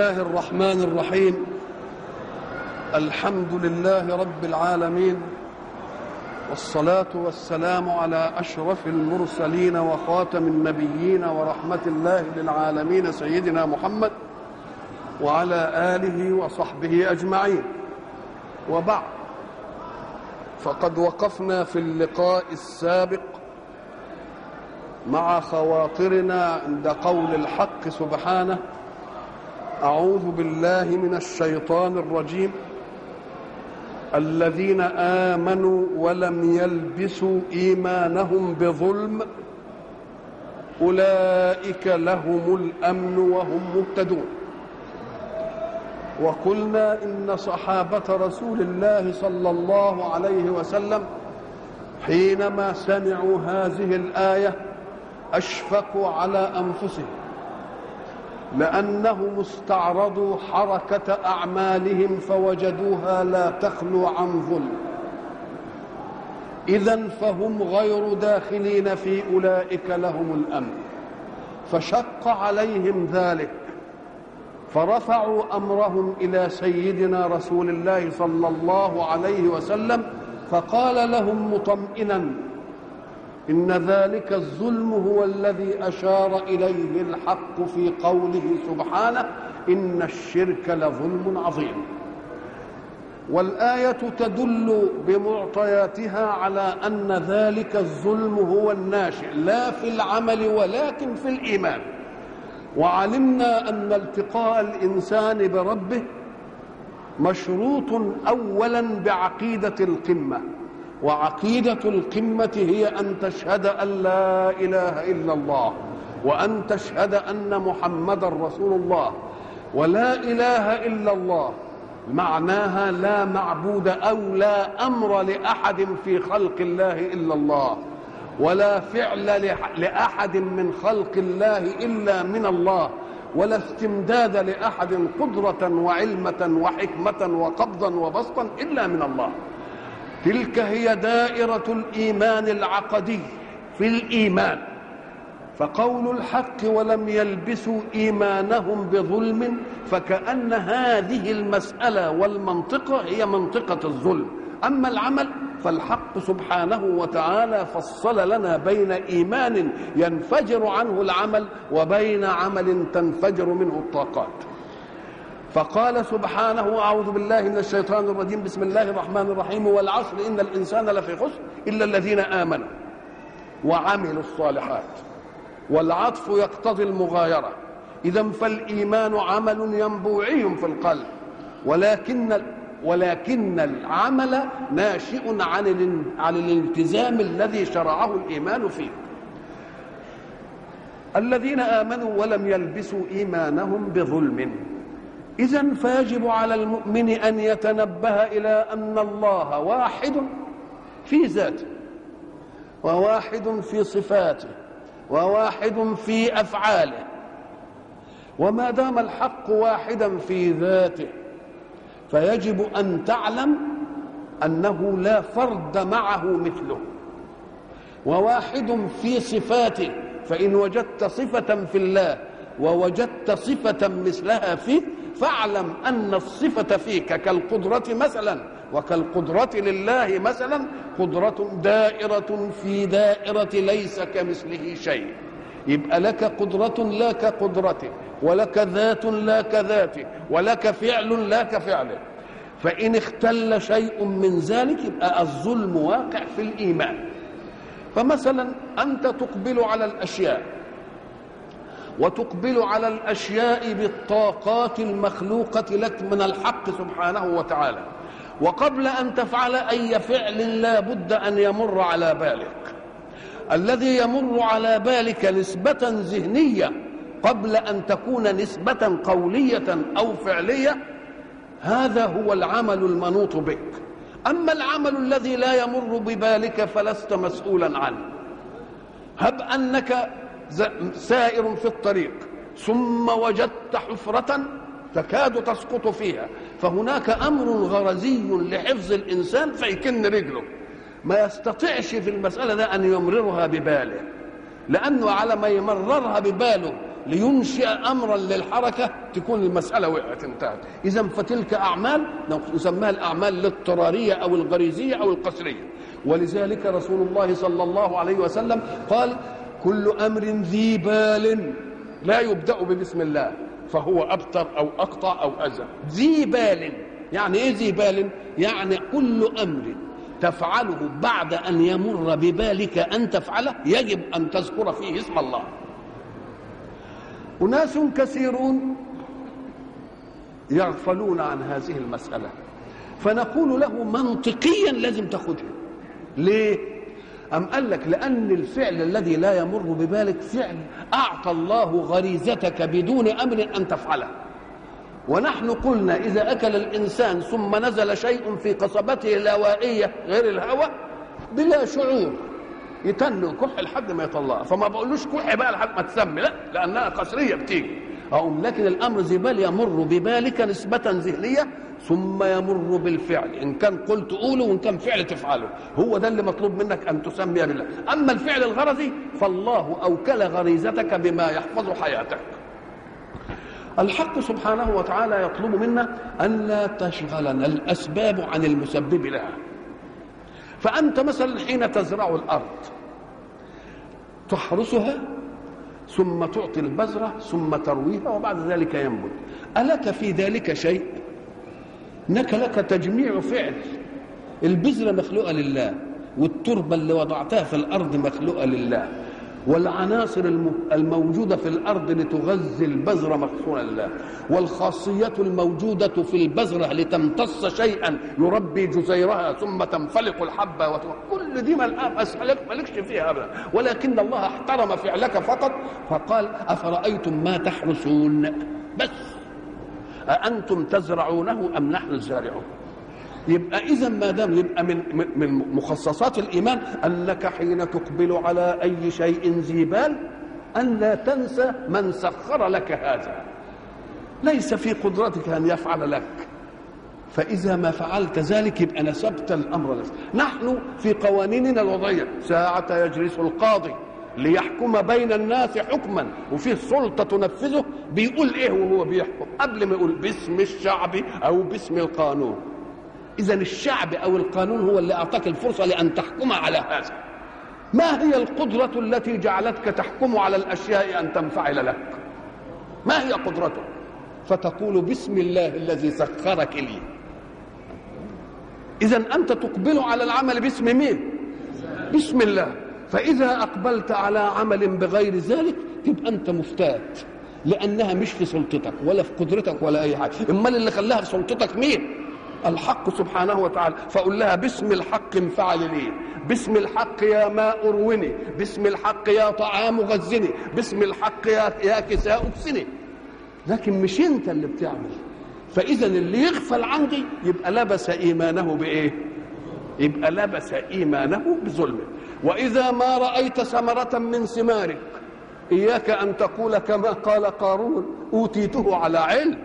الله الرحمن الرحيم الحمد لله رب العالمين والصلاة والسلام على أشرف المرسلين وخاتم النبيين ورحمة الله للعالمين سيدنا محمد وعلى آله وصحبه أجمعين وبعد فقد وقفنا في اللقاء السابق مع خواطرنا عند قول الحق سبحانه أعوذ بالله من الشيطان الرجيم الذين آمنوا ولم يلبسوا إيمانهم بظلم أولئك لهم الأمن وهم مهتدون وقلنا إن صحابة رسول الله صلى الله عليه وسلم حينما سمعوا هذه الآية أشفقوا على أنفسهم لأنهم استعرضوا حركة أعمالهم فوجدوها لا تخلو عن ظلم إذا فهم غير داخلين في أولئك لهم الأمن فشق عليهم ذلك فرفعوا أمرهم إلى سيدنا رسول الله صلى الله عليه وسلم فقال لهم مطمئنا إن ذلك الظلم هو الذي أشار إليه الحق في قوله سبحانه إن الشرك لظلم عظيم والآية تدل بمعطياتها على أن ذلك الظلم هو الناشئ لا في العمل ولكن في الإيمان وعلمنا أن التقاء الإنسان بربه مشروط أولا بعقيدة القمة وعقيدة القمة هي أن تشهد أن لا إله إلا الله وأن تشهد أن محمدا رسول الله ولا إله إلا الله معناها لا معبود أو لا أمر لأحد في خلق الله إلا الله ولا فعل لأحد من خلق الله إلا من الله ولا استمداد لأحد قدرة وعلمة وحكمة وقبضا وبسطا إلا من الله تلك هي دائرة الإيمان العقدي في الإيمان فقول الحق ولم يلبسوا إيمانهم بظلم فكأن هذه المسألة والمنطقة هي منطقة الظلم أما العمل فالحق سبحانه وتعالى فصل لنا بين إيمان ينفجر عنه العمل وبين عمل تنفجر منه الطاقات فقال سبحانه أعوذ بالله من الشيطان الرجيم بسم الله الرحمن الرحيم والعصر إن الإنسان لفي خسر إلا الذين آمنوا وعملوا الصالحات والعطف يقتضي المغايرة إذا فالإيمان عمل ينبوعي في القلب ولكن ولكن العمل ناشئ عن عن الالتزام الذي شرعه الإيمان فيه الذين آمنوا ولم يلبسوا إيمانهم بظلم إذا فيجب على المؤمن أن يتنبه إلى أن الله واحد في ذاته وواحد في صفاته وواحد في أفعاله وما دام الحق واحدا في ذاته فيجب أن تعلم أنه لا فرد معه مثله وواحد في صفاته فإن وجدت صفة في الله ووجدت صفة مثلها فيه فاعلم أن الصفة فيك كالقدرة مثلا وكالقدرة لله مثلا قدرة دائرة في دائرة ليس كمثله شيء يبقى لك قدرة لا كقدرته ولك ذات لا كذاته ولك فعل لا كفعله فإن اختل شيء من ذلك يبقى الظلم واقع في الإيمان فمثلا أنت تقبل على الأشياء وتقبل على الاشياء بالطاقات المخلوقه لك من الحق سبحانه وتعالى وقبل ان تفعل اي فعل لا بد ان يمر على بالك الذي يمر على بالك نسبه ذهنيه قبل ان تكون نسبه قوليه او فعليه هذا هو العمل المنوط بك اما العمل الذي لا يمر ببالك فلست مسؤولا عنه هب انك سائر في الطريق ثم وجدت حفرة تكاد تسقط فيها فهناك أمر غرزي لحفظ الإنسان فيكن رجله ما يستطيعش في المسألة ده أن يمررها بباله لأنه على ما يمررها بباله لينشئ امرا للحركه تكون المساله وقعت انتهت اذا فتلك اعمال نسميها الاعمال الاضطراريه او الغريزيه او القسريه ولذلك رسول الله صلى الله عليه وسلم قال كل امر ذي بال لا يبدا ببسم الله فهو ابتر او اقطع او اذى ذي بال يعني ايه ذي بال يعني كل امر تفعله بعد ان يمر ببالك ان تفعله يجب ان تذكر فيه اسم الله اناس كثيرون يغفلون عن هذه المساله فنقول له منطقيا لازم تاخذها ليه أم قال لك لأن الفعل الذي لا يمر ببالك فعل أعطى الله غريزتك بدون أمر أن تفعله ونحن قلنا إذا أكل الإنسان ثم نزل شيء في قصبته الهوائية غير الهواء بلا شعور يتن ويكح لحد ما يطلعها فما بقولوش كح بقى لحد ما تسمي لا لأنها قصرية بتيجي أو لكن الأمر زبال يمر ببالك نسبة ذهنية ثم يمر بالفعل إن كان قلت قوله وإن كان فعل تفعله هو ده اللي مطلوب منك أن تسمي بالله أما الفعل الغرضي فالله أوكل غريزتك بما يحفظ حياتك الحق سبحانه وتعالى يطلب منا أن لا تشغلنا الأسباب عن المسبب لها فأنت مثلا حين تزرع الأرض تحرسها ثم تعطي البذرة ثم ترويها وبعد ذلك ينبت ألك في ذلك شيء انك لك تجميع فعل البذره مخلوقه لله والتربه اللي وضعتها في الارض مخلوقه لله والعناصر الموجودة في الأرض لتغذي البذرة مخصوصة لله والخاصية الموجودة في البذرة لتمتص شيئا يربي جزيرها ثم تنفلق الحبة وتم... كل دي مسألة مالكش فيها أبدا ولكن الله احترم فعلك فقط فقال أفرأيتم ما تحرسون بس أأنتم تزرعونه أم نحن الزارعون يبقى إذا ما دام يبقى من من مخصصات الإيمان أنك حين تقبل على أي شيء ذي بال أن لا تنسى من سخر لك هذا ليس في قدرتك أن يفعل لك فإذا ما فعلت ذلك يبقى نسبت الأمر لك نحن في قوانيننا الوضعية ساعة يجلس القاضي ليحكم بين الناس حكما وفيه سلطة تنفذه بيقول ايه وهو بيحكم قبل ما يقول باسم الشعب او باسم القانون اذا الشعب او القانون هو اللي اعطاك الفرصة لان تحكم على هذا ما هي القدرة التي جعلتك تحكم على الاشياء ان تنفعل لك ما هي قدرته فتقول بسم الله الذي سخرك لي اذا انت تقبل على العمل باسم مين بسم الله فإذا أقبلت على عمل بغير ذلك تبقى أنت مفتات لأنها مش في سلطتك ولا في قدرتك ولا أي حاجة أمال اللي خلاها في سلطتك مين الحق سبحانه وتعالى فقل لها باسم الحق انفعل لي باسم الحق يا ماء اروني باسم الحق يا طعام غزني باسم الحق يا, يا كساء اكسني لكن مش انت اللي بتعمل فاذا اللي يغفل عندي يبقى لبس ايمانه بايه يبقى لبس ايمانه بظلمه واذا ما رايت ثمره من ثمارك اياك ان تقول كما قال قارون اوتيته على علم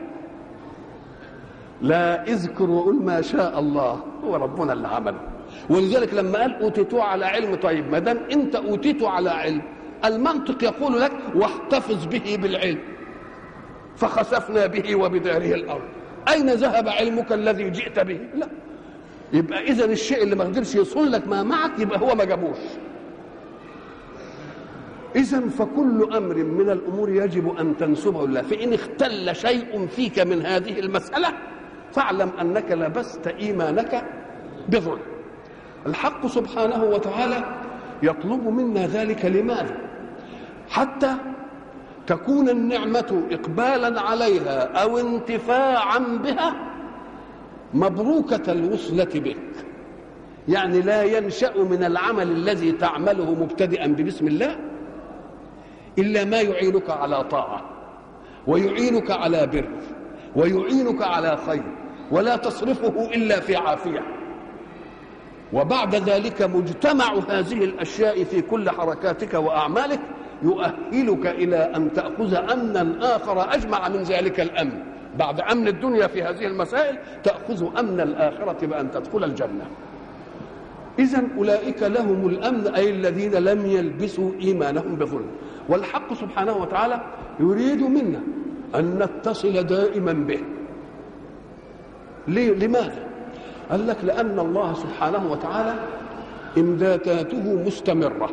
لا اذكر وقل ما شاء الله هو ربنا اللي عمله ولذلك لما قال اوتيته على علم طيب ما دام انت اوتيته على علم المنطق يقول لك واحتفظ به بالعلم فخسفنا به وبداره الارض اين ذهب علمك الذي جئت به لا يبقى اذا الشيء اللي ما قدرش يوصل لك ما معك يبقى هو ما جابوش اذا فكل امر من الامور يجب ان تنسبه لله فان اختل شيء فيك من هذه المساله فاعلم انك لبست ايمانك بظلم الحق سبحانه وتعالى يطلب منا ذلك لماذا حتى تكون النعمه اقبالا عليها او انتفاعا بها مبروكه الوصله بك يعني لا ينشا من العمل الذي تعمله مبتدئا ببسم الله الا ما يعينك على طاعه ويعينك على بر ويعينك على خير ولا تصرفه الا في عافيه وبعد ذلك مجتمع هذه الاشياء في كل حركاتك واعمالك يؤهلك الى ان تاخذ امنا اخر اجمع من ذلك الامن بعد امن الدنيا في هذه المسائل تاخذ امن الاخره بان تدخل الجنه اذا اولئك لهم الامن اي الذين لم يلبسوا ايمانهم بظلم والحق سبحانه وتعالى يريد منا أن نتصل دائما به ليه؟ لماذا؟ قال لك لأن الله سبحانه وتعالى إمداداته مستمرة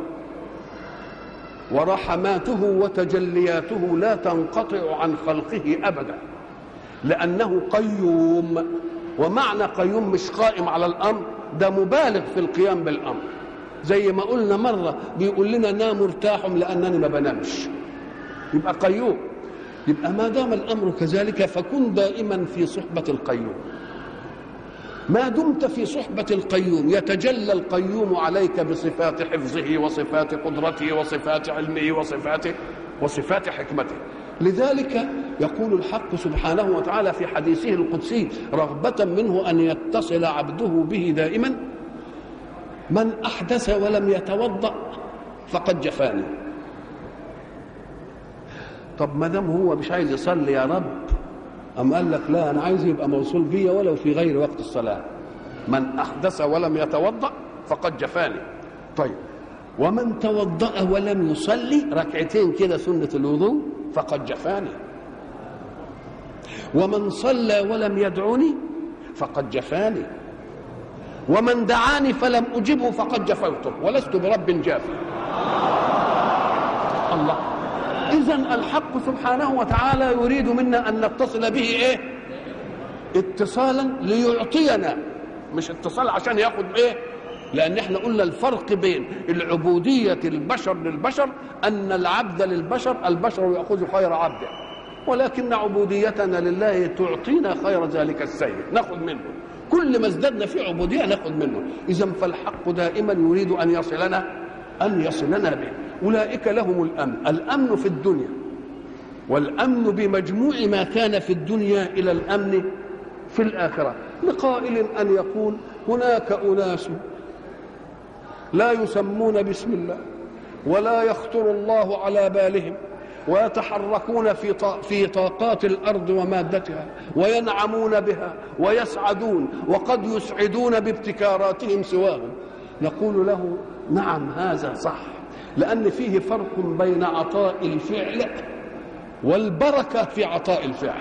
ورحماته وتجلياته لا تنقطع عن خلقه أبدا لأنه قيوم ومعنى قيوم مش قائم على الأمر ده مبالغ في القيام بالأمر زي ما قلنا مرة بيقول لنا نام ارتاح لأنني ما بنامش يبقى قيوم يبقى ما دام الأمر كذلك فكن دائما في صحبة القيوم ما دمت في صحبة القيوم يتجلى القيوم عليك بصفات حفظه وصفات قدرته وصفات علمه وصفات وصفات حكمته لذلك يقول الحق سبحانه وتعالى في حديثه القدسي رغبة منه أن يتصل عبده به دائما من أحدث ولم يتوضأ فقد جفاني طب ما دام هو مش عايز يصلي يا رب أم قال لك لا أنا عايز يبقى موصول بيا ولو في غير وقت الصلاة من أحدث ولم يتوضأ فقد جفاني طيب ومن توضأ ولم يصلي ركعتين كده سنة الوضوء فقد جفاني ومن صلى ولم يدعني فقد جفاني ومن دعاني فلم أجبه فقد جفوته ولست برب جافي الله إذا الحق سبحانه وتعالى يريد منا أن نتصل به إيه؟ اتصالا ليعطينا مش اتصال عشان ياخد إيه؟ لأن احنا قلنا الفرق بين العبودية البشر للبشر أن العبد للبشر البشر يأخذ خير عبده ولكن عبوديتنا لله تعطينا خير ذلك السيد ناخذ منه كل ما ازددنا في عبودية ناخذ منه إذا فالحق دائما يريد أن يصلنا أن يصلنا به أولئك لهم الأمن الأمن في الدنيا والأمن بمجموع ما كان في الدنيا إلى الأمن في الآخرة لقائل أن يقول هناك أناس لا يسمون باسم الله ولا يخطر الله على بالهم ويتحركون في في طاقات الارض ومادتها وينعمون بها ويسعدون وقد يسعدون بابتكاراتهم سواهم نقول له نعم هذا صح لان فيه فرق بين عطاء الفعل والبركه في عطاء الفعل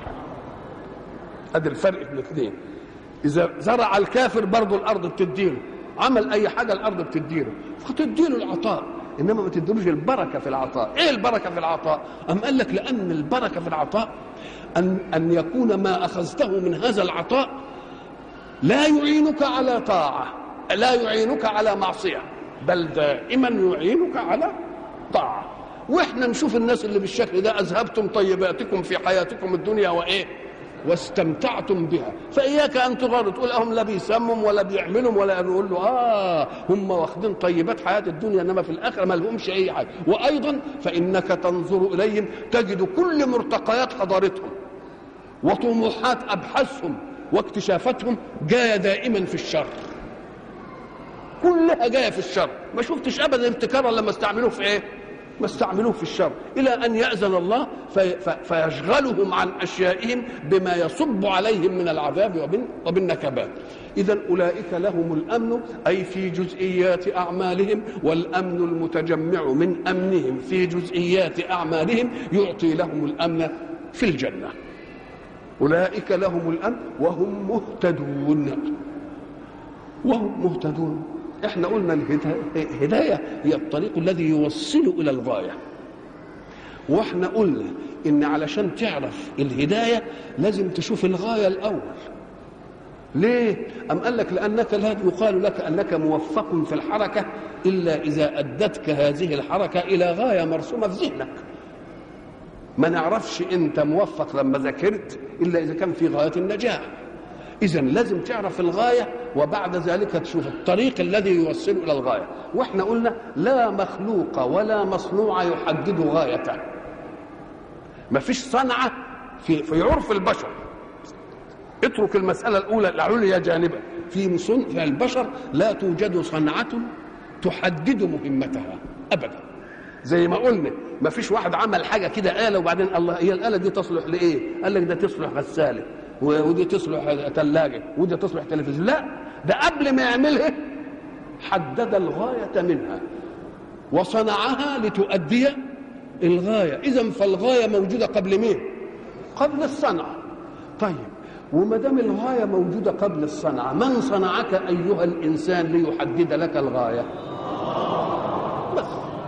هذا الفرق بين الاثنين اذا زرع الكافر برضه الارض بتديله عمل اي حاجه الارض بتديله فتديله العطاء انما ما تديلوش البركه في العطاء ايه البركه في العطاء ام قال لك لان البركه في العطاء ان ان يكون ما اخذته من هذا العطاء لا يعينك على طاعه لا يعينك على معصيه بل دائما يعينك على طاعه واحنا نشوف الناس اللي بالشكل ده اذهبتم طيباتكم في حياتكم الدنيا وايه واستمتعتم بها فإياك أن تغار تقول هم لا بيسمم ولا بيعملوا ولا نقول له آه هم واخدين طيبات حياة الدنيا إنما في الآخرة ما لهمش أي حاجة وأيضا فإنك تنظر إليهم تجد كل مرتقيات حضارتهم وطموحات أبحاثهم واكتشافاتهم جاية دائما في الشر كلها جاية في الشر ما شفتش أبدا ابتكارا لما استعملوه في إيه ما استعملوه في الشر إلى أن يأذن الله في فيشغلهم عن أشيائهم بما يصب عليهم من العذاب وبالنكبات إذا أولئك لهم الأمن أي في جزئيات أعمالهم والأمن المتجمع من أمنهم في جزئيات أعمالهم يعطي لهم الأمن في الجنة أولئك لهم الأمن وهم مهتدون وهم مهتدون احنا قلنا الهدايه هي الطريق الذي يوصل الى الغايه واحنا قلنا ان علشان تعرف الهدايه لازم تشوف الغايه الاول ليه ام قال لك لانك لا يقال لك انك موفق في الحركه الا اذا ادتك هذه الحركه الى غايه مرسومه في ذهنك ما نعرفش انت موفق لما ذاكرت الا اذا كان في غايه النجاح اذا لازم تعرف الغايه وبعد ذلك تشوف الطريق الذي يوصل الى الغايه واحنا قلنا لا مخلوق ولا مصنوع يحدد غايته ما فيش صنعه في في عرف البشر اترك المساله الاولى العليا جانبا في صنع في البشر لا توجد صنعه تحدد مهمتها ابدا زي ما قلنا ما فيش واحد عمل حاجه كده اله وبعدين الله هي الاله دي تصلح لايه قال لك ده تصلح غساله ودي تصلح ثلاجه ودي تصلح تلفزيون لا ده قبل ما يعملها حدد الغايه منها وصنعها لتؤدي الغايه اذا فالغايه موجوده قبل مين قبل الصنعه طيب وما دام الغايه موجوده قبل الصنعه من صنعك ايها الانسان ليحدد لك الغايه بس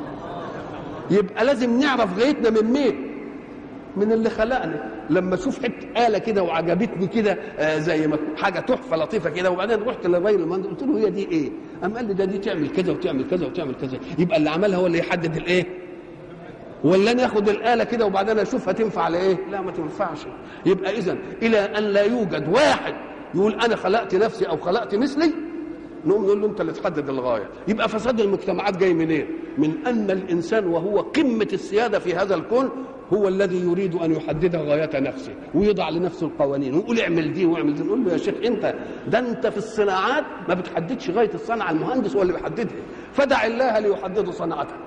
يبقى لازم نعرف غايتنا من مين من اللي خلقنا لما اشوف حته اله كده وعجبتني كده آه زي ما حاجه تحفه لطيفه كده وبعدين رحت للراجل المهندس قلت له هي دي ايه؟ قام قال لي ده دي تعمل كذا وتعمل كذا وتعمل كذا يبقى اللي عملها هو اللي يحدد الايه؟ ولا انا اخد الاله كده وبعدين اشوفها تنفع لايه؟ لا ما تنفعش يبقى اذا الى ان لا يوجد واحد يقول انا خلقت نفسي او خلقت مثلي نقوم نقول له انت اللي تحدد الغايه يبقى فساد المجتمعات جاي منين إيه؟ من ان الانسان وهو قمه السياده في هذا الكون هو الذي يريد ان يحدد غايه نفسه ويضع لنفسه القوانين ويقول اعمل دي واعمل دي نقول له يا شيخ انت ده انت في الصناعات ما بتحددش غايه الصنعه المهندس هو اللي بيحددها فدع الله ليحدد صنعتك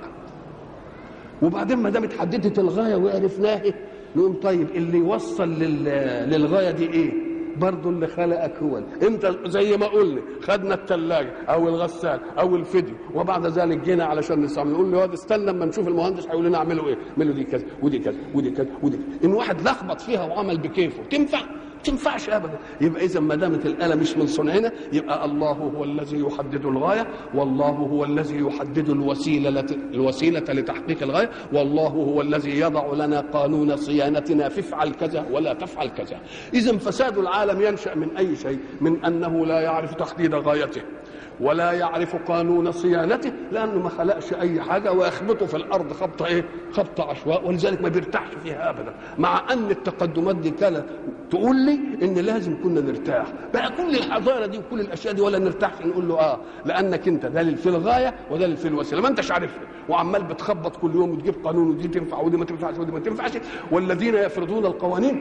وبعدين ما دام اتحددت الغايه وعرفناها نقوم طيب اللي يوصل للغايه دي ايه؟ برضه اللي خلقك هو انت زي ما قلنا خدنا الثلاجه او الغسال او الفيديو وبعد ذلك جينا علشان نستعمل نقول له استنى لما نشوف المهندس هيقول لنا اعملوا ايه؟ اعملوا دي كذا ودي كذا ودي كذا ودي كذا ان واحد لخبط فيها وعمل بكيفه تنفع؟ تنفعش ابدا يبقى اذا ما دامت الاله مش من صنعنا يبقى الله هو الذي يحدد الغايه والله هو الذي يحدد الوسيله الوسيله لتحقيق الغايه والله هو الذي يضع لنا قانون صيانتنا فافعل كذا ولا تفعل كذا اذا فساد العالم ينشا من اي شيء من انه لا يعرف تحديد غايته ولا يعرف قانون صيانته لانه ما خلقش اي حاجه ويخبطه في الارض خبطه ايه؟ خبطه عشواء ولذلك ما بيرتاحش فيها ابدا مع ان التقدمات دي كانت تقول لي ان لازم كنا نرتاح بقى كل الحضاره دي وكل الاشياء دي ولا نرتاحش نقول له اه لانك انت ده في الغايه وده في الوسيله ما انتش عارفها وعمال بتخبط كل يوم وتجيب قانون ودي تنفع ودي ما تنفعش ودي ما تنفعش والذين يفرضون القوانين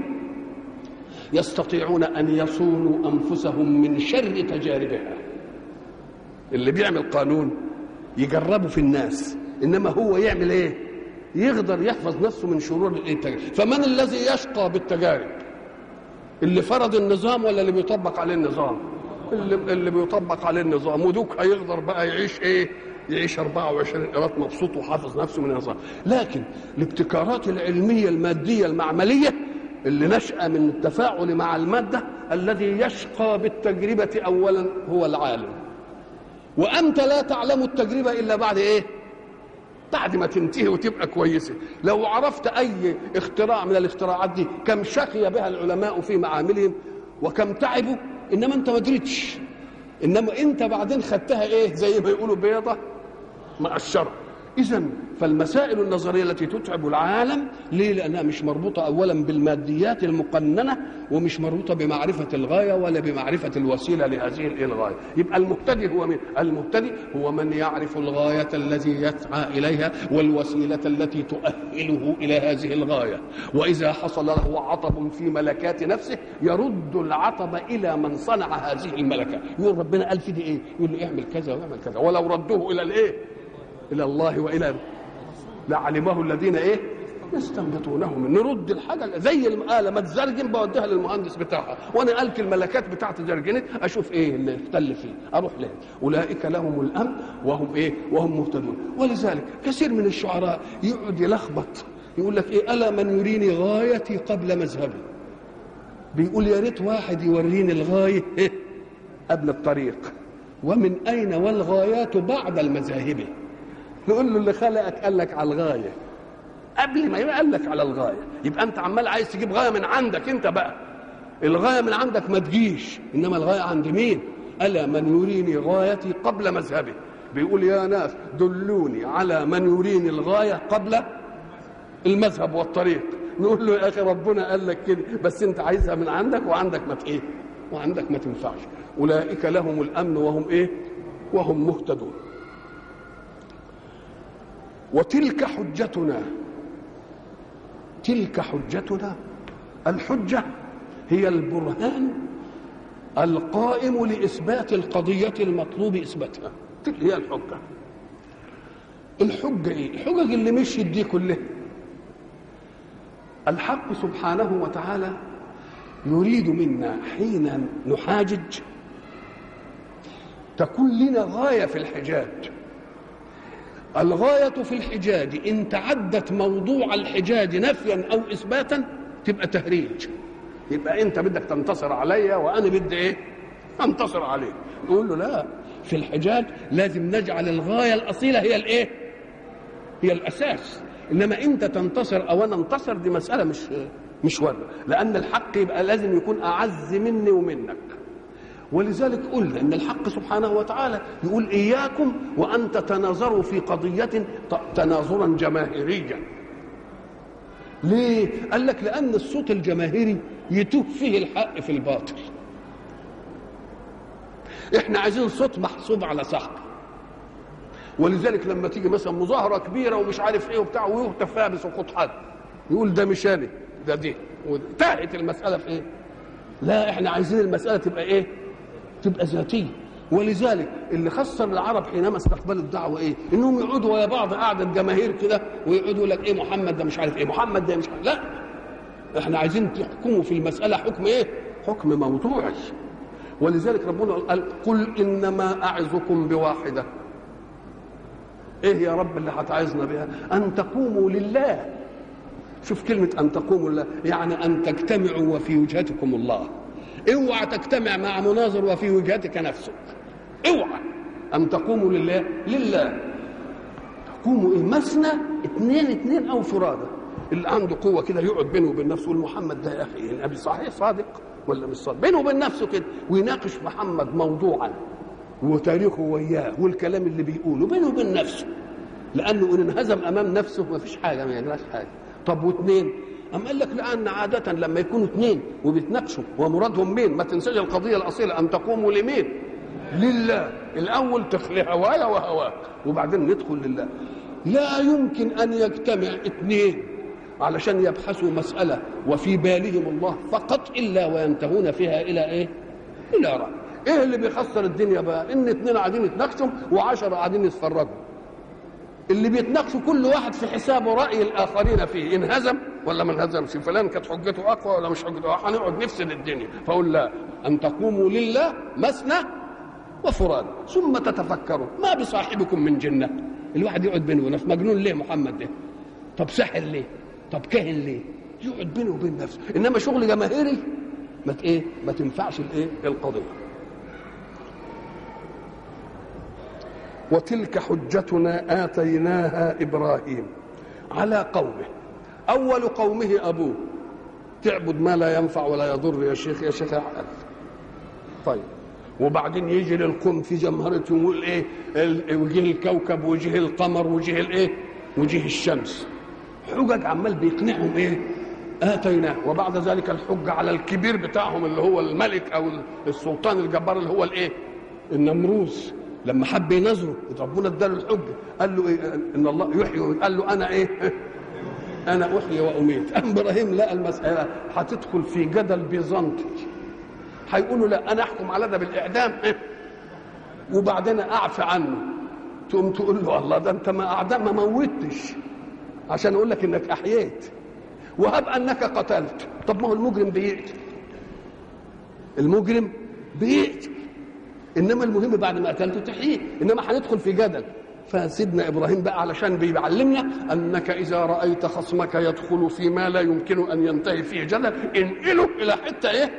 يستطيعون ان يصونوا انفسهم من شر تجاربها اللي بيعمل قانون يجربه في الناس انما هو يعمل ايه يقدر يحفظ نفسه من شرور التجارب فمن الذي يشقى بالتجارب اللي فرض النظام ولا اللي بيطبق عليه النظام اللي, اللي بيطبق عليه النظام ودوك هيقدر بقى يعيش ايه يعيش 24 قيراط مبسوط وحافظ نفسه من النظام لكن الابتكارات العلميه الماديه المعمليه اللي نشأ من التفاعل مع المادة الذي يشقى بالتجربة أولا هو العالم وأنت لا تعلم التجربة إلا بعد إيه بعد ما تنتهي وتبقى كويسة لو عرفت أي اختراع من الاختراعات دي كم شقي بها العلماء في معاملهم وكم تعبوا إنما أنت ما دريتش إنما أنت بعدين خدتها إيه زي ما يقولوا بيضة مع الشرع إذا فالمسائل النظرية التي تتعب العالم ليه؟ لأنها مش مربوطة أولا بالماديات المقننة ومش مربوطة بمعرفة الغاية ولا بمعرفة الوسيلة لهذه الغاية يبقى المهتدي هو من المهتدي هو من يعرف الغاية الذي يسعى إليها والوسيلة التي تؤهله إلى هذه الغاية وإذا حصل له عطب في ملكات نفسه يرد العطب إلى من صنع هذه الملكة يقول ربنا قال في دي إيه يقول له اعمل كذا واعمل كذا ولو ردوه إلى الإيه الى الله والى لعلمه الذين ايه يستنبطونه من نرد الحاجه زي الاله ما تزرجن بوديها للمهندس بتاعها وانا الك الملكات بتاعت زرجنت اشوف ايه اللي اختل فيه اروح له اولئك لهم الامن وهم ايه وهم مهتدون ولذلك كثير من الشعراء يقعد يلخبط يقول لك ايه الا من يريني غايتي قبل مذهبي بيقول يا ريت واحد يوريني الغايه إيه؟ قبل الطريق ومن اين والغايات بعد المذاهب نقول له اللي خلقك قال لك على الغايه قبل ما يبقى قال لك على الغايه يبقى انت عمال عايز تجيب غايه من عندك انت بقى الغايه من عندك ما تجيش انما الغايه عند مين الا من يريني غايتي قبل مذهبي بيقول يا ناس دلوني على من يريني الغايه قبل المذهب والطريق نقول له يا اخي ربنا قال لك كده بس انت عايزها من عندك وعندك ما ايه وعندك ما تنفعش اولئك لهم الامن وهم ايه وهم مهتدون وتلك حجتنا تلك حجتنا الحجة هي البرهان القائم لإثبات القضية المطلوب إثباتها تلك هي الحجة الحجة إيه؟ الحجج اللي مشيت دي كلها الحق سبحانه وتعالى يريد منا حين نحاجج تكون لنا غاية في الحجاج الغاية في الحجاج إن تعدت موضوع الحجاج نفيا أو إثباتا تبقى تهريج يبقى أنت بدك تنتصر عليا وأنا بدي إيه؟ أنتصر عليك نقول له لا في الحجاج لازم نجعل الغاية الأصيلة هي الإيه؟ هي الأساس إنما أنت تنتصر أو أنا انتصر دي مسألة مش مش وارده لأن الحق يبقى لازم يكون أعز مني ومنك ولذلك قلنا ان الحق سبحانه وتعالى يقول اياكم وان تتناظروا في قضيه تناظرا جماهيريا ليه قال لك لان الصوت الجماهيري يتوه فيه الحق في الباطل احنا عايزين صوت محسوب على سحق ولذلك لما تيجي مثلا مظاهره كبيره ومش عارف ايه وبتاع ويهتف فيها بسقوط حد يقول ده مش انا ده دي تاهت المساله في ايه لا احنا عايزين المساله تبقى ايه تبقى ذاتيه ولذلك اللي خسر العرب حينما استقبلوا الدعوه ايه؟ انهم يقعدوا ويا بعض قعده جماهير كده ويقعدوا لك ايه محمد ده مش عارف ايه محمد ده مش عارف لا احنا عايزين تحكموا في المساله حكم ايه؟ حكم موضوعي ولذلك ربنا قال قل انما اعظكم بواحده ايه يا رب اللي هتعظنا بها؟ ان تقوموا لله شوف كلمه ان تقوموا لله يعني ان تجتمعوا وفي وجهتكم الله اوعى تجتمع مع مناظر وفي وجهتك نفسك اوعى ان تقوموا لله لله تقوموا ايه مثنى اثنين اثنين او فرادى اللي عنده قوه كده يقعد بينه وبين نفسه يقول محمد ده يا اخي النبي صحيح صادق ولا مش صادق بينه وبين نفسه كده ويناقش محمد موضوعا وتاريخه وياه والكلام اللي بيقوله بينه وبين نفسه لانه ان انهزم امام نفسه ما فيش حاجه ما يجراش حاجه طب واثنين أم قال لك لأن عادة لما يكونوا اثنين وبيتناقشوا ومرادهم مين؟ ما تنساش القضية الأصيلة أن تقوموا لمين؟ لله الأول تخلي هوايا وهواك وبعدين ندخل لله لا يمكن أن يجتمع اثنين علشان يبحثوا مسألة وفي بالهم الله فقط إلا وينتهون فيها إلى إيه؟ إلى رأي إيه اللي بيخسر الدنيا بقى؟ إن اثنين قاعدين يتناقشوا وعشرة قاعدين يتفرجوا اللي بيتناقشوا كل واحد في حسابه راي الاخرين فيه انهزم ولا ما انهزمش فلان كانت حجته اقوى ولا مش حجته اقوى هنقعد نفسد الدنيا فاقول لا ان تقوموا لله مثنى وفراد ثم تتفكروا ما بصاحبكم من جنه الواحد يقعد بينه ونفسه مجنون ليه محمد ده طب ساحر ليه طب كاهن ليه يقعد بينه وبين نفسه انما شغل جماهيري ما ايه ما تنفعش الايه القضيه وتلك حجتنا آتيناها إبراهيم على قومه أول قومه أبوه تعبد ما لا ينفع ولا يضر يا شيخ يا شيخ أحد طيب وبعدين يجي للقوم في جمهرتهم يقول ايه وجه الكوكب وجه القمر وجه الايه وجه الشمس حجج عمال بيقنعهم ايه اتيناه وبعد ذلك الحجه على الكبير بتاعهم اللي هو الملك او السلطان الجبار اللي هو الايه النمروز لما حب ينظره ربنا اداله الحجه قال له إيه ان الله يحيي قال له انا ايه انا احيي واميت ام ابراهيم لقى المساله هتدخل في جدل بيزنطي هيقولوا لا انا احكم على ده بالاعدام وبعدين اعفي عنه تقوم تقول له الله ده انت ما اعدام ما موتش عشان اقول لك انك احييت وهب انك قتلت طب ما هو المجرم بيقتل المجرم بيقتل انما المهم بعد ما قتلته تحييه انما هندخل في جدل فسيدنا ابراهيم بقى علشان بيعلمنا انك اذا رايت خصمك يدخل فيما لا يمكن ان ينتهي فيه جدل انقله الى حته ايه؟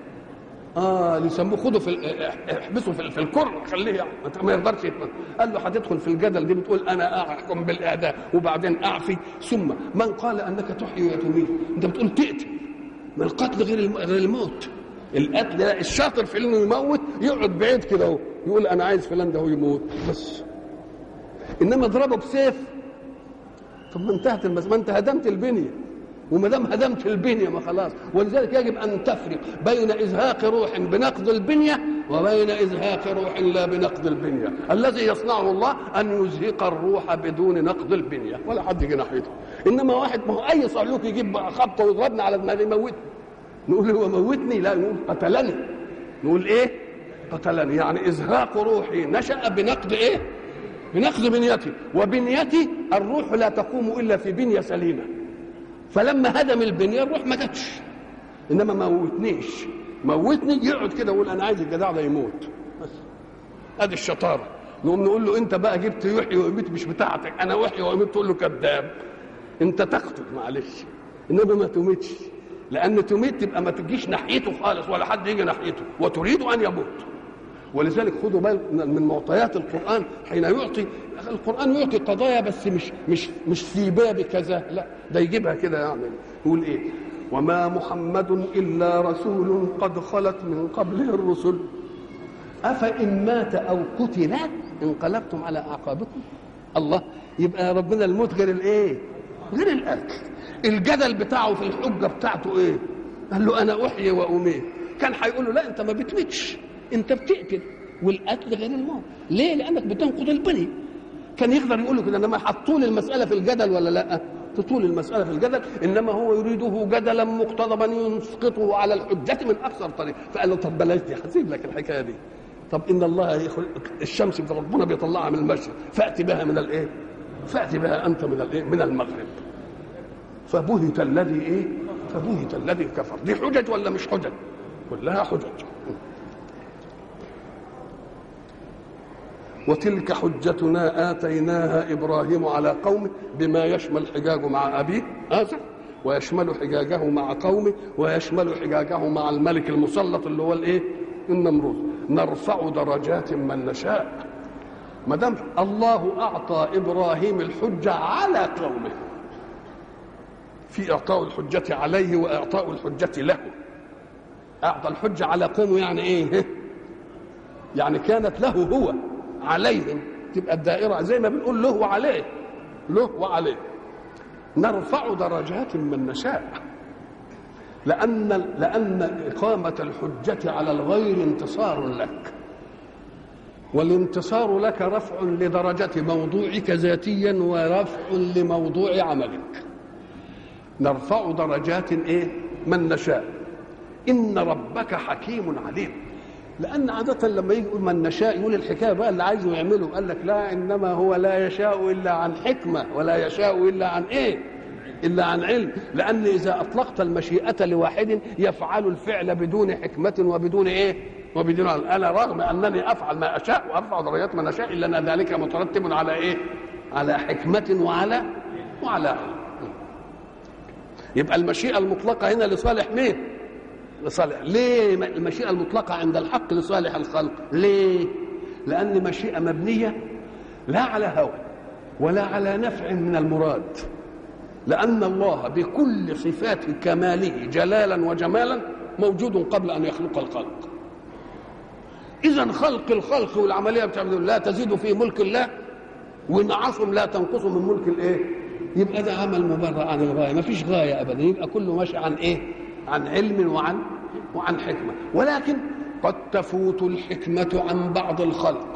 اه اللي يسموه خده في احبسه في, في الكر خليه ما يقدرش يتمنى. قال له هتدخل في الجدل دي بتقول انا احكم بالاعداء وبعدين اعفي ثم من قال انك تحيي وتميت انت بتقول تقتل ما القتل غير غير الموت القتل الشاطر في انه يموت يقعد بعيد كده اهو يقول انا عايز فلان ده هو يموت بس انما اضربه بسيف طب ما انتهت المس... ما انت هدمت البنيه وما دام هدمت البنيه ما خلاص ولذلك يجب ان تفرق بين ازهاق روح بنقض البنيه وبين ازهاق روح لا بنقض البنيه الذي يصنعه الله ان يزهق الروح بدون نقض البنيه ولا حد يجي ناحيته انما واحد ما هو اي صعلوك يجيب خبطه ويضربنا على دماغي يموتني نقول هو موتني لا نقول قتلني نقول ايه قتلني يعني ازهاق روحي نشا بنقد ايه بنقد بنيتي وبنيتي الروح لا تقوم الا في بنيه سليمه فلما هدم البنيه الروح ما جاتش انما ما موتنيش موتني يقعد كده يقول انا عايز الجدع ده يموت بس ادي الشطاره نقوم نقول له انت بقى جبت يحيي ويميت مش بتاعتك انا احيي واميت تقول له كذاب انت تقتل معلش انما ما تميتش لان تميت تبقى ما تجيش ناحيته خالص ولا حد يجي ناحيته وتريد ان يموت ولذلك خدوا بالك من معطيات القران حين يعطي القران يعطي قضايا بس مش مش مش في باب كذا لا ده يجيبها كده يعني يقول ايه وما محمد الا رسول قد خلت من قبله الرسل افان مات او قتل انقلبتم على اعقابكم الله يبقى ربنا الموت غير الايه غير القتل الجدل بتاعه في الحجه بتاعته ايه قال له انا احيي واميت كان هيقول له لا انت ما بتميتش انت بتقتل والقتل غير الموت ليه لانك بتنقض البني كان يقدر يقول له كده انما حطوا المساله في الجدل ولا لا تطول المسألة في الجدل إنما هو يريده جدلا مقتضبا يسقطه على الحجة من أكثر طريق فقال له طب بلاش دي هسيب لك الحكاية دي طب إن الله يخلق الشمس ربنا بيطلعها من المشرق فأتي بها من الإيه؟ فأتي بها أنت من الإيه؟ من المغرب فبهت الذي إيه؟ فبهت الذي كفر دي حجج ولا مش حجج؟ كلها حجج وتلك حجتنا آتيناها إبراهيم على قومه بما يشمل حجاجه مع أبيه آسف ويشمل حجاجه مع قومه ويشمل حجاجه مع الملك المسلط اللي هو الايه؟ النمرود نرفع درجات من نشاء ما دام الله اعطى ابراهيم الحجه على قومه في اعطاء الحجه عليه واعطاء الحجه له اعطى الحجه على قومه يعني ايه؟ يعني كانت له هو عليهم تبقى الدائرة زي ما بنقول له وعليه له وعليه نرفع درجات من نشاء لأن لأن إقامة الحجة على الغير انتصار لك والانتصار لك رفع لدرجة موضوعك ذاتيا ورفع لموضوع عملك نرفع درجات ايه من نشاء ان ربك حكيم عليم لان عاده لما يجي يقول من نشاء يقول الحكايه بقى اللي عايزه يعمله قال لك لا انما هو لا يشاء الا عن حكمه ولا يشاء الا عن ايه الا عن علم لان اذا اطلقت المشيئه لواحد يفعل الفعل بدون حكمه وبدون ايه وبدون علم. انا رغم انني افعل ما اشاء وارفع درجات من اشاء الا ان ذلك مترتب على ايه على حكمه وعلى وعلى علم يبقى المشيئه المطلقه هنا لصالح مين لصالح ليه المشيئة المطلقة عند الحق لصالح الخلق ليه لأن مشيئة مبنية لا على هوى ولا على نفع من المراد لأن الله بكل صفات كماله جلالا وجمالا موجود قبل أن يخلق الخلق إذا خلق الخلق والعملية بتعمل لا تزيد في ملك الله ونعصم لا تنقص من ملك الايه يبقى ده عمل مبرر عن الغايه ما فيش غايه ابدا يبقى كله ماشي عن ايه عن علم وعن وعن حكمه ولكن قد تفوت الحكمه عن بعض الخلق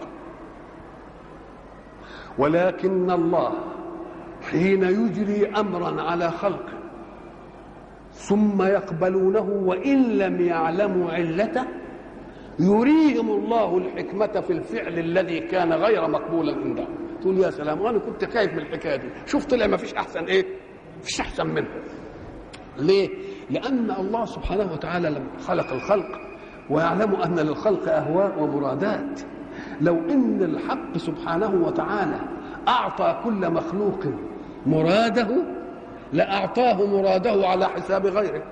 ولكن الله حين يجري امرا على خلقه ثم يقبلونه وان لم يعلموا علته يريهم الله الحكمة في الفعل الذي كان غير مقبولا عندهم تقول يا سلام وانا كنت خايف من الحكايه دي شوف طلع ما فيش احسن ايه فيش احسن منها ليه لان الله سبحانه وتعالى لما خلق الخلق ويعلم ان للخلق اهواء ومرادات لو ان الحق سبحانه وتعالى اعطى كل مخلوق مراده لاعطاه مراده على حساب غيره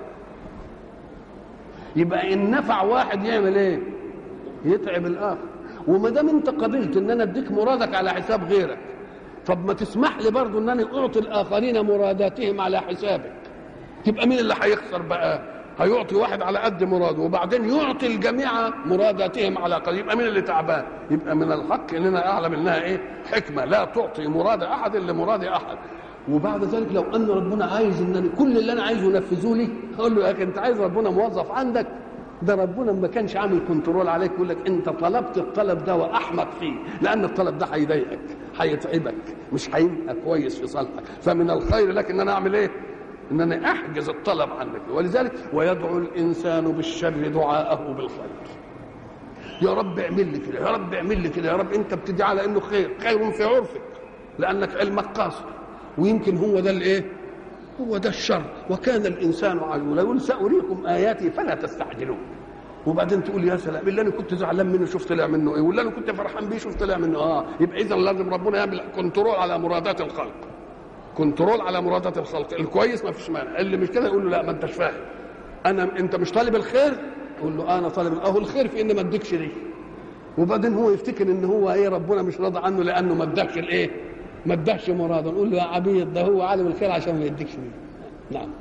يبقى ان نفع واحد يعمل ايه يتعب الاخر وما دام انت قبلت ان انا اديك مرادك على حساب غيرك طب ما تسمح لي برضه ان انا اعطي الاخرين مراداتهم على حسابك تبقى مين اللي هيخسر بقى هيعطي واحد على قد مراده وبعدين يعطي الجميع مراداتهم على قد يبقى مين اللي تعبان يبقى من الحق اننا اعلم انها ايه حكمه لا تعطي مراد احد الا مراد احد وبعد ذلك لو ان ربنا عايز ان كل اللي انا عايزه ينفذه لي اقول له يا اخي انت عايز ربنا موظف عندك ده ربنا ما كانش عامل كنترول عليك يقول لك انت طلبت الطلب ده واحمق فيه لان الطلب ده هيضايقك هيتعبك مش هيبقى كويس في صالحك فمن الخير لك ان انا اعمل ايه؟ ان انا احجز الطلب عنك ولذلك ويدعو الانسان بالشر دعاءه بالخير يا رب اعمل لي كده يا رب اعمل لي كده يا رب انت بتدعي على انه خير خير في عرفك لانك علمك قاصر ويمكن هو ده الايه هو ده الشر وكان الانسان عجولا يقول ساريكم اياتي فلا تستعجلون وبعدين تقول يا سلام اللي انا كنت زعلان منه شوف طلع منه ايه واللي انا كنت فرحان بيه شوف طلع منه اه يبقى اذا لازم ربنا يعمل كنترول على مرادات الخلق كنترول على مرادات الخلق الكويس ما فيش مانع اللي مش كده يقول له لا ما انتش فاهم انا انت مش طالب الخير يقول له انا طالب اهو الخير في ان ما اديكش دي وبعدين هو يفتكر ان هو ايه ربنا مش راضي عنه لانه ما ادكش الايه ما ادكش مراده نقول له يا عبيد ده هو عالم الخير عشان ما يديكش دي نعم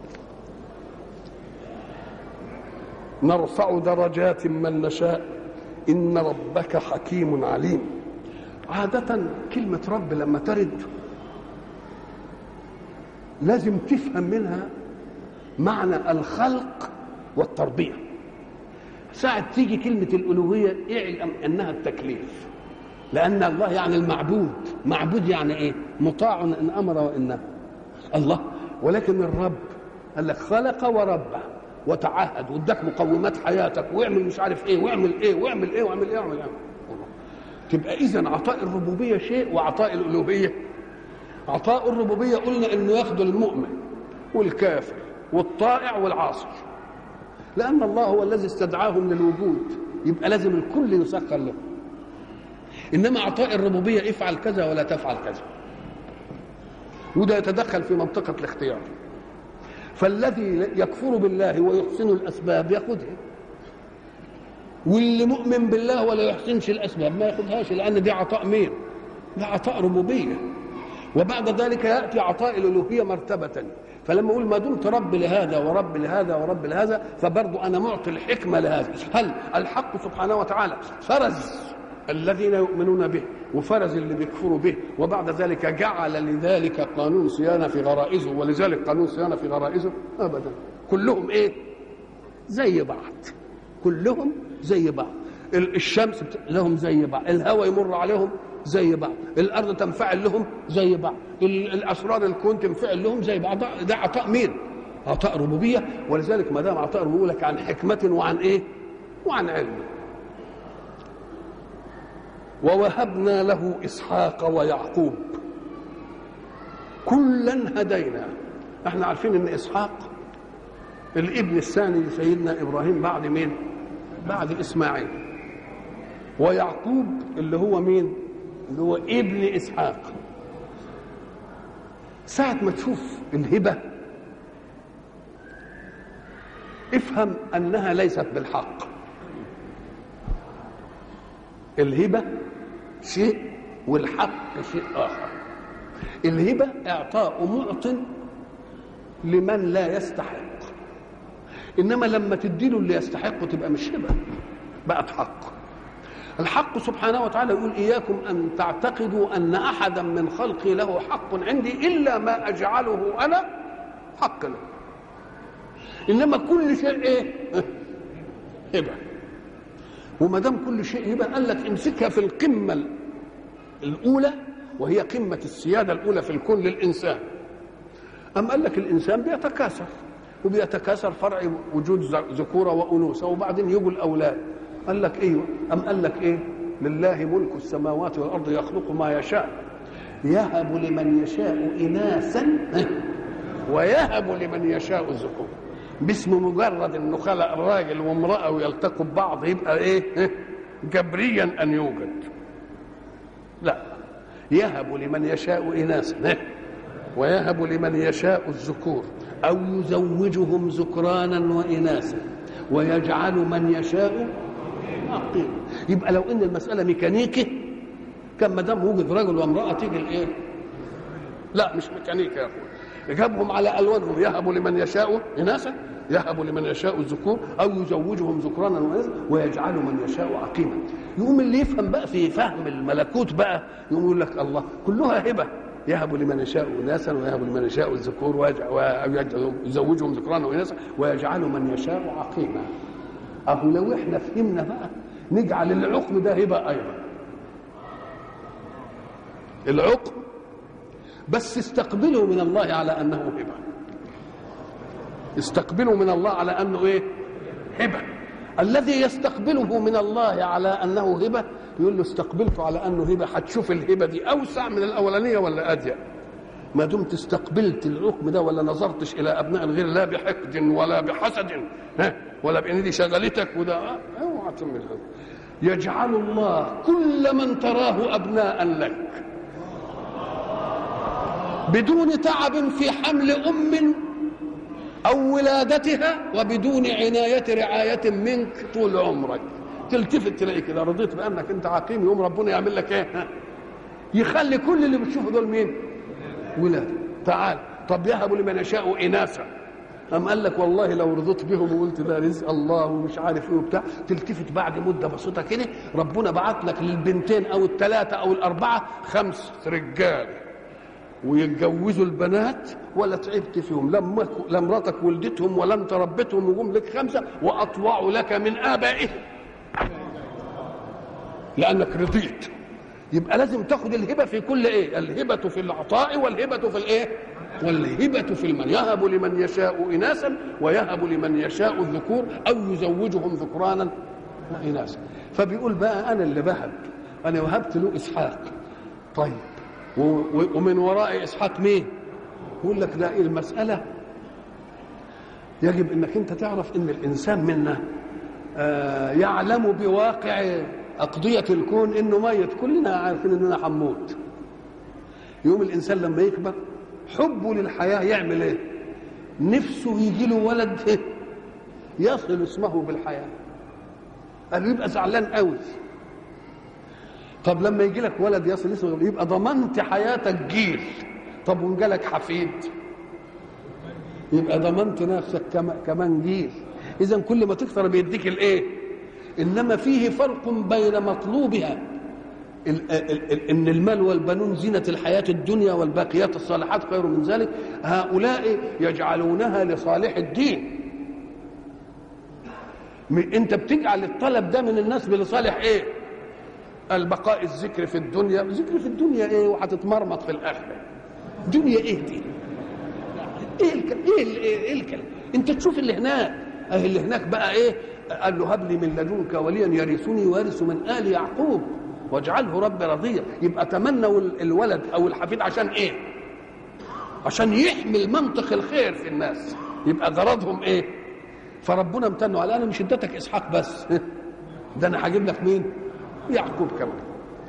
نرفع درجات من نشاء ان ربك حكيم عليم عاده كلمه رب لما ترد لازم تفهم منها معنى الخلق والتربيه ساعة تيجي كلمة الألوهية اعلم أنها التكليف لأن الله يعني المعبود معبود يعني إيه مطاع إن أمر وإن نهى الله ولكن الرب قال لك خلق ورب وتعهد واداك مقومات حياتك واعمل مش عارف ايه واعمل ايه واعمل ايه واعمل ايه واعمل ايه تبقى اذا عطاء الربوبيه شيء وعطاء الالوهيه عطاء الربوبيه قلنا انه ياخذ المؤمن والكافر والطائع والعاصي لأن الله هو الذي استدعاهم للوجود يبقى لازم الكل يسخر له إنما عطاء الربوبية افعل كذا ولا تفعل كذا وده يتدخل في منطقة الاختيار فالذي يكفر بالله ويحسن الأسباب يأخذها واللي مؤمن بالله ولا يحسنش الأسباب ما يأخذهاش لأن دي عطاء مين؟ ده عطاء ربوبية وبعد ذلك يأتي عطاء الألوهية مرتبة فلما اقول ما دمت رب لهذا ورب لهذا ورب لهذا فبرضو انا معطي الحكمه لهذا هل الحق سبحانه وتعالى فرز الذين يؤمنون به وفرز اللي بيكفروا به وبعد ذلك جعل لذلك قانون صيانه في غرائزه ولذلك قانون صيانه في غرائزه ابدا كلهم ايه زي بعض كلهم زي بعض الشمس لهم زي بعض الهواء يمر عليهم زي بعض الارض تنفعل لهم زي بعض الاسرار الكون تنفعل لهم زي بعض ده عطاء مين عطاء ربوبيه ولذلك ما دام عطاء ربوبيه لك عن حكمه وعن ايه وعن علم ووهبنا له اسحاق ويعقوب كلا هدينا احنا عارفين ان اسحاق الابن الثاني لسيدنا ابراهيم بعد مين بعد اسماعيل ويعقوب اللي هو مين اللي هو ابن اسحاق ساعة ما تشوف الهبة افهم انها ليست بالحق الهبة شيء والحق شيء اخر الهبة اعطاء معط لمن لا يستحق انما لما تديله اللي يستحقه تبقى مش هبة بقت حق الحق سبحانه وتعالى يقول إياكم أن تعتقدوا أن أحدا من خلقي له حق عندي إلا ما أجعله أنا حق له إنما كل شيء إيه هبة وما دام كل شيء هبة قال لك امسكها في القمة الأولى وهي قمة السيادة الأولى في الكون للإنسان أم قال لك الإنسان بيتكاثر وبيتكاثر فرع وجود ذكورة وأنوثة وبعدين يجوا الأولاد قال لك ايوه ام قال لك ايه لله ملك السماوات والارض يخلق ما يشاء يهب لمن يشاء اناثا ويهب لمن يشاء الذكور باسم مجرد انه خلق راجل وامراه ويلتقوا ببعض يبقى ايه جبريا ان يوجد لا يهب لمن يشاء اناثا ويهب لمن يشاء الذكور او يزوجهم ذكرانا واناثا ويجعل من يشاء عقيم يبقى لو ان المساله ميكانيكي كان ما دام وجد رجل وامراه تيجي الايه؟ لا مش ميكانيكي يا اخويا جابهم على الوانهم يهب لمن يشاء اناثا يهب لمن يشاء الذكور او يزوجهم ذكرانا واناثا ويجعل من يشاء عقيما يقوم اللي يفهم بقى في فهم الملكوت بقى يقوم يقول لك الله كلها هبه يهب لمن يشاء اناثا ويهب لمن يشاء الذكور ويزوجهم ذكرانا واناثا ويجعل من يشاء عقيما اهو لو احنا فهمنا بقى نجعل العقم ده هبه ايضا العقم بس استقبلوا من الله على انه هبه استقبلوا من الله على انه ايه هبه الذي يستقبله من الله على انه هبه يقول له استقبلته على انه هبه هتشوف الهبه دي اوسع من الاولانيه ولا اضيق ما دمت استقبلت الحكم ده ولا نظرتش الى ابناء الغير لا بحقد ولا بحسد ها ولا بان دي شغلتك وده آه، اوعى تعمل هذا يجعل الله كل من تراه ابناء لك بدون تعب في حمل ام او ولادتها وبدون عنايه رعايه منك طول عمرك تلتفت تلاقي كده رضيت بانك انت عقيم يوم ربنا يعمل لك ايه ها؟ يخلي كل اللي بتشوفه دول مين ولاد تعال طب يهب لمن يشاء اناثا أم قال لك والله لو رضيت بهم وقلت ده رزق الله ومش عارف ايه وبتاع تلتفت بعد مده بسيطه كده ربنا بعت لك للبنتين او الثلاثه او الاربعه خمس رجال ويتجوزوا البنات ولا تعبت فيهم لما لا مراتك ولدتهم ولا انت ربيتهم وجم لك خمسه واطوعوا لك من ابائهم لانك رضيت يبقى لازم تاخد الهبه في كل ايه الهبه في العطاء والهبه في الايه والهبة في المن يهب لمن يشاء إناثا ويهب لمن يشاء الذكور أو يزوجهم ذكرانا وإناثا فبيقول بقى أنا اللي بهب أنا وهبت له إسحاق طيب و- و- ومن وراء إسحاق مين يقول لك لا المسألة يجب انك انت تعرف ان الانسان منا آه، يعلم بواقع اقضيه الكون انه ميت كلنا عارفين اننا هنموت يوم الانسان لما يكبر حبه للحياه يعمل ايه نفسه يجي له ولد إيه؟ يصل اسمه بالحياه قال يبقى زعلان قوي طب لما يجي لك ولد يصل اسمه يبقى ضمنت حياتك جيل طب وان جالك حفيد يبقى ضمنت نفسك كما كمان جيل اذا كل ما تكثر بيديك الايه انما فيه فرق بين مطلوبها ال- ال- ال- ان المال والبنون زينه الحياه الدنيا والباقيات الصالحات خير من ذلك هؤلاء يجعلونها لصالح الدين م- انت بتجعل الطلب ده من الناس لصالح ايه البقاء الذكر في الدنيا ذكر في الدنيا ايه وهتتمرمط في الاخره دنيا ايه دي ايه الكلام ايه ال- ايه إيه الكلام انت تشوف اللي هناك اه اللي هناك بقى ايه قال له هب لي من لدنك وليا يرثني وارث من ال يعقوب واجعله ربي رضيا يبقى تمنوا ال- الولد او الحفيد عشان ايه عشان يحمل منطق الخير في الناس يبقى غرضهم ايه فربنا امتنوا على انا مش اديتك اسحاق بس ده انا هجيب لك مين يعقوب كمان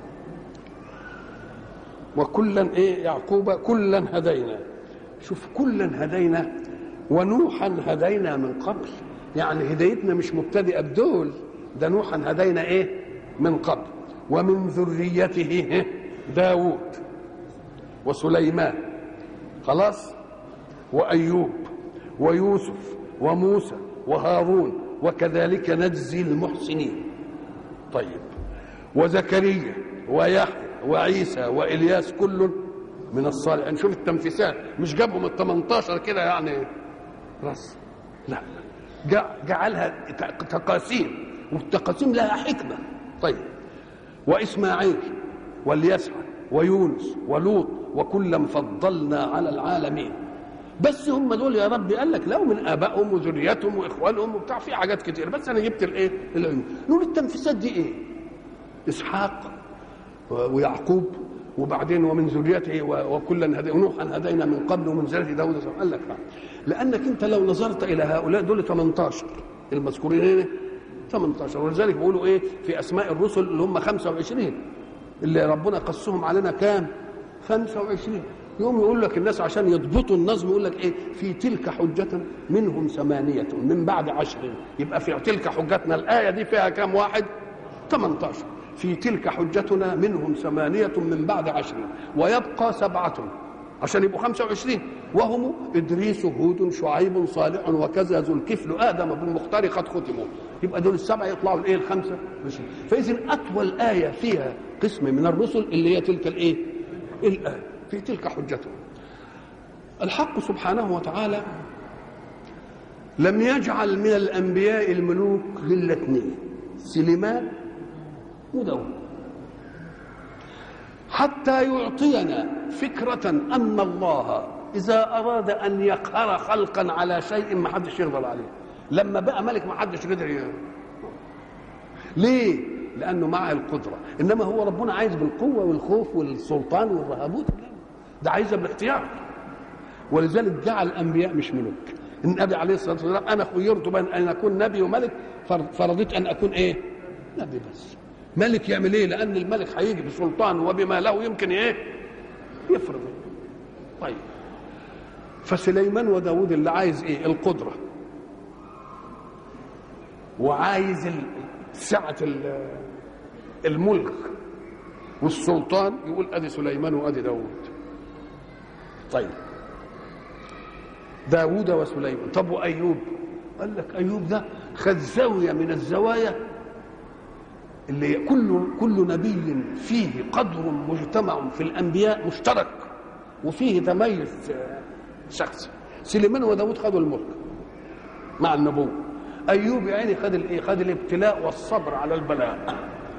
وكلا ايه يعقوب كلا هدينا شوف كلا هدينا ونوحا هدينا من قبل يعني هدايتنا مش مبتدئه بدول ده نوحا هدينا ايه من قبل ومن ذريته إيه؟ داوود وسليمان خلاص وايوب ويوسف وموسى وهارون وكذلك نجزي المحسنين طيب وزكريا ويحيى وعيسى والياس كل من الصالحين نشوف التنفيسات مش جابهم ال 18 كده يعني راس لا جع- جعلها ت- تقاسيم والتقاسيم لها حكمه طيب واسماعيل واليسع ويونس ولوط وكلا فضلنا على العالمين بس هم دول يا رب قال لك لو من ابائهم وذريتهم واخوانهم وبتاع في حاجات كتير بس انا جبت الايه العلم نقول التنفيسات دي ايه اسحاق ويعقوب وبعدين ومن ذريته و- وكلا هدي ونوحا هدينا من قبل ومن ذريه داود قال لك نعم. لانك انت لو نظرت الى هؤلاء دول 18 المذكورين هنا 18 ولذلك بيقولوا ايه في اسماء الرسل اللي هم 25 اللي ربنا قصهم علينا كام 25 يوم يقول لك الناس عشان يضبطوا النظم يقول لك ايه في تلك حجة منهم ثمانية من بعد عشر يبقى في تلك حجتنا الآية دي فيها كام واحد 18 في تلك حجتنا منهم ثمانية من بعد عشر ويبقى سبعة عشان يبقوا 25 وهم إدريس هود شعيب صالح وكذا ذو الكفل آدم بالمختار قد ختموا يبقى دول السبعة يطلعوا الإيه الخمسة فإذا أطول آية فيها قسم من الرسل اللي هي تلك الإيه الآية في تلك حجتهم الحق سبحانه وتعالى لم يجعل من الأنبياء الملوك إلا اثنين سليمان وداود حتى يعطينا فكرة أن الله إذا أراد أن يقهر خلقا على شيء ما حدش يقدر عليه لما بقى ملك ما حدش قدر ي- ليه؟ لأنه معه القدرة إنما هو ربنا عايز بالقوة والخوف والسلطان والرهبوت لا. ده عايزها بالاختيار ولذلك جعل الأنبياء مش ملوك النبي عليه الصلاه والسلام انا خيرت بين ان اكون نبي وملك فرضيت ان اكون ايه نبي بس ملك يعمل ايه لان الملك هيجي بسلطان وبما له يمكن ايه يفرض طيب فسليمان وداود اللي عايز ايه القدره وعايز سعه الملك والسلطان يقول ادي سليمان وادي داود طيب داود وسليمان طب وايوب قال لك ايوب ده خد زاويه من الزوايا اللي كل كل نبي فيه قدر مجتمع في الانبياء مشترك وفيه تميز شخصي سليمان وداود خدوا الملك مع النبوه ايوب يا عيني خد الايه خد الابتلاء والصبر على البلاء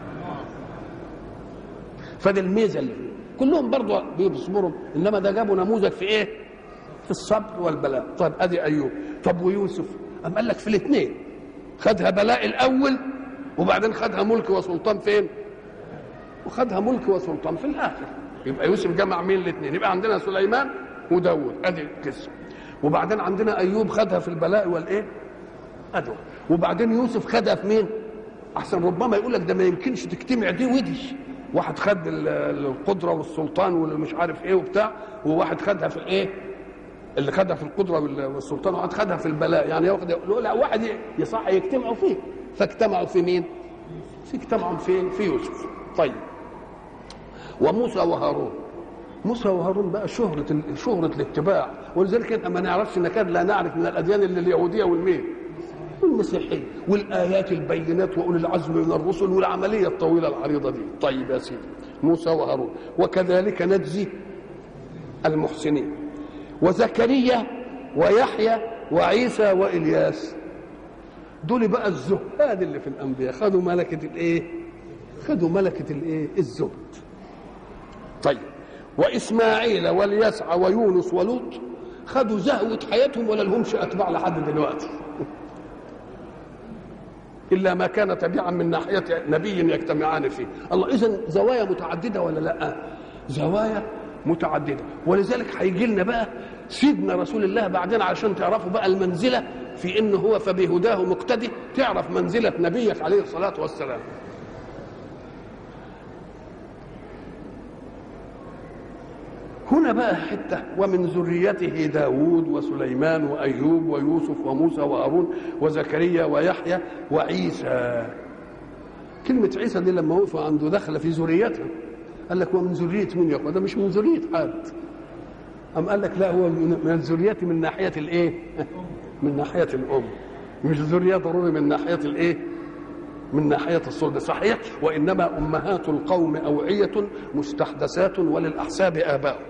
فدي الميزه اللي كلهم برضه بيصبروا انما ده جابوا نموذج في ايه في الصبر والبلاء طيب ادي ايوب طب ويوسف أم قال لك في الاثنين خدها بلاء الاول وبعدين خدها ملك وسلطان فين وخدها ملك وسلطان في الاخر يبقى يوسف جمع مين الاثنين يبقى عندنا سليمان وداود ادي القصه وبعدين عندنا ايوب خدها في البلاء والايه ادوى وبعدين يوسف خدها في مين احسن ربما يقول لك ده ما يمكنش تجتمع دي ودي واحد خد القدره والسلطان والمش عارف ايه وبتاع وواحد خدها في الايه اللي خدها في القدره والسلطان وواحد خدها في البلاء يعني ياخد لا واحد يصح يجتمعوا فيه فاجتمعوا في مين في اجتمعوا فين في يوسف طيب وموسى وهارون موسى وهارون بقى شهرة شهرة الاتباع ولذلك احنا ما نعرفش نكاد لا نعرف من الاديان الا اليهوديه والمين والمسيحيه والايات البينات واولي العزم من الرسل والعمليه الطويله العريضه دي طيب يا سيدي موسى وهارون وكذلك نجزي المحسنين وزكريا ويحيى وعيسى والياس دول بقى الزهاد اللي في الانبياء خدوا ملكه الايه خدوا ملكه الايه الزهد طيب واسماعيل واليسع ويونس ولوط خدوا زهوة حياتهم ولا لهمش أتباع لحد دلوقتي إلا ما كان تبعا من ناحية نبي يجتمعان فيه الله إذا زوايا متعددة ولا لا زوايا متعددة ولذلك هيجي لنا بقى سيدنا رسول الله بعدين علشان تعرفوا بقى المنزلة في إنه هو فبهداه مقتدي تعرف منزلة نبيك عليه الصلاة والسلام هنا بقى حتة ومن ذريته داود وسليمان وأيوب ويوسف وموسى وهارون وزكريا ويحيى وعيسى كلمة عيسى دي لما وقفوا عنده دخل في ذريته قال لك ومن ذرية مين يا ده مش من ذرية حد أم قال لك لا هو من ذريتي من ناحية الإيه؟ من ناحية الأم مش ذرية ضروري من ناحية الإيه؟ من ناحية الصلب صحيح وإنما أمهات القوم أوعية مستحدثات وللأحساب آباء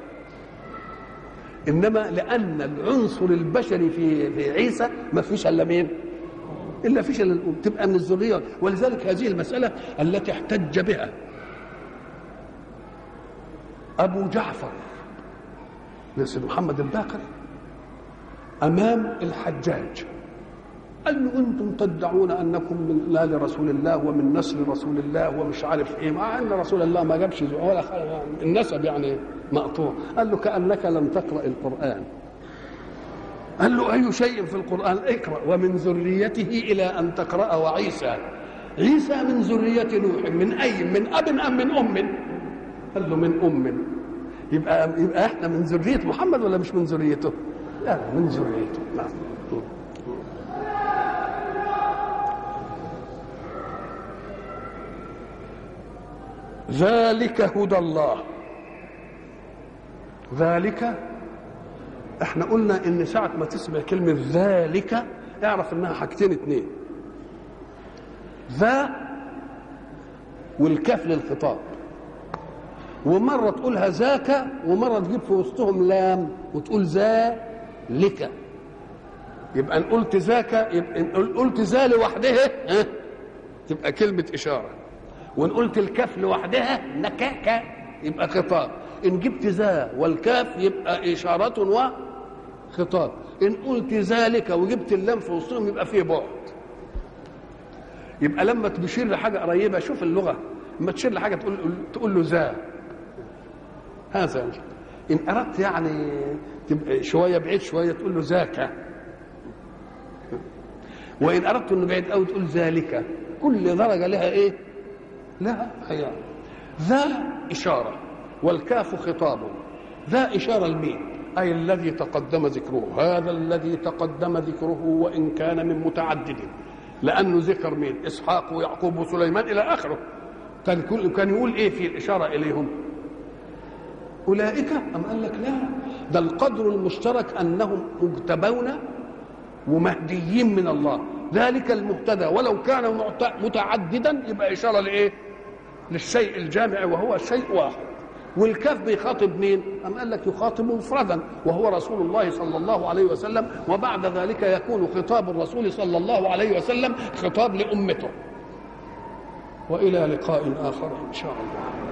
انما لان العنصر البشري في في عيسى ما فيش الا مين؟ الا فيش الا الام تبقى من الذريه ولذلك هذه المساله التي احتج بها ابو جعفر سيد محمد الباقر امام الحجاج قال له انتم تدعون انكم من ال رسول الله ومن نسل رسول الله ومش عارف ايه مع ان رسول الله ما جابش ولا النسب يعني مقطوع قال له كانك لم تقرا القران قال له اي شيء في القران اقرا ومن ذريته الى ان تقرا وعيسى عيسى من ذريه نوح من اي من اب ام من ام قال له من ام يبقى يبقى احنا من ذريه محمد ولا مش من ذريته؟ لا من ذريته نعم ذلك هدى الله ذلك احنا قلنا ان ساعة ما تسمع كلمة ذلك اعرف انها حاجتين اتنين ذا والكاف للخطاب ومرة تقولها ذاك ومرة تجيب في وسطهم لام وتقول ذلك يبقى ان قلت ذاك يبقى ان قلت ذا لوحدها ها تبقى كلمة إشارة وان قلت الكاف لوحدها نكاكا يبقى خطاب ان جبت ذا والكاف يبقى اشاره وخطاب ان قلت ذلك وجبت اللام في وسطهم يبقى فيه بعد يبقى لما تشير لحاجه قريبه شوف اللغه لما تشير لحاجه تقول تقول له ذا هذا ان اردت يعني تبقى شويه بعيد شويه تقول له ذاك وان اردت انه بعيد قوي تقول ذلك كل درجه لها ايه لها خيار ذا اشاره والكاف خطاب ذا اشاره لمين اي الذي تقدم ذكره هذا الذي تقدم ذكره وان كان من متعدد لانه ذكر مين اسحاق ويعقوب وسليمان الى اخره كان كل كان يقول ايه في الاشاره اليهم اولئك ام قال لك لا ده القدر المشترك انهم مجتبون ومهديين من الله ذلك المهتدى ولو كان متعددا يبقى اشاره لايه للشيء الجامع وهو شيء واحد والكاف بيخاطب مين؟ أم قال لك يخاطب مفردا وهو رسول الله صلى الله عليه وسلم وبعد ذلك يكون خطاب الرسول صلى الله عليه وسلم خطاب لأمته وإلى لقاء آخر إن شاء الله